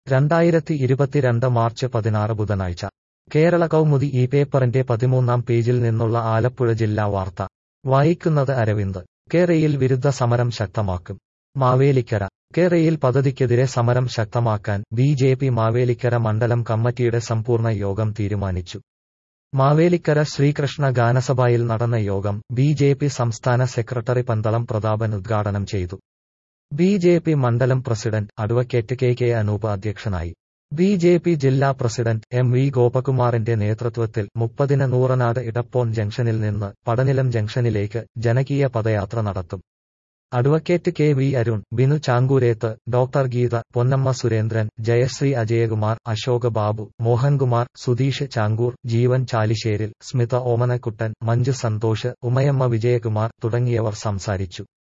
രണ്ടായിരത്തി ഇരുപത്തിരണ്ട് മാർച്ച് പതിനാറ് ബുധനാഴ്ച കേരള കൗമുദി ഈ പേപ്പറിന്റെ പതിമൂന്നാം പേജിൽ നിന്നുള്ള ആലപ്പുഴ ജില്ലാ വാർത്ത വായിക്കുന്നത് അരവിന്ദ് കേരയിൽ വിരുദ്ധ സമരം ശക്തമാക്കും മാവേലിക്കര കേരയിൽ പദ്ധതിക്കെതിരെ സമരം ശക്തമാക്കാൻ ബി ജെ പി മാവേലിക്കര മണ്ഡലം കമ്മിറ്റിയുടെ സമ്പൂർണ്ണ യോഗം തീരുമാനിച്ചു മാവേലിക്കര ശ്രീകൃഷ്ണ ഗാനസഭയിൽ നടന്ന യോഗം ബി ജെ പി സംസ്ഥാന സെക്രട്ടറി പന്തളം പ്രതാപൻ ഉദ്ഘാടനം ചെയ്തു ബി ജെ പി മണ്ഡലം president advocate K K Anoop അധ്യക്ഷനായി ബി ജെ പി ജില്ലാ പ്രസിഡന്റ് എം വി ഗോപകുമാറിന്റെ നേതൃത്വത്തിൽ മുപ്പതിന് നൂറനാട് ഇടപ്പോൺ ജംഗ്ഷനിൽ നിന്ന് പടനിലം ജംഗ്ഷനിലേക്ക് ജനകീയ പദയാത്ര നടത്തും advocate K V Arun Binu Changoorethu doctor Geetha Ponnamma Surendran Jayasree Ajayakumar Ashok Babu Mohankumar Sudheesh Changoor Jeevan ചാലിശ്ശേരിൽ സ്മിത ഓമനക്കുട്ടൻ മഞ്ജു സന്തോഷ് ഉമയമ്മ വിജയകുമാർ തുടങ്ങിയവർ സംസാരിച്ചു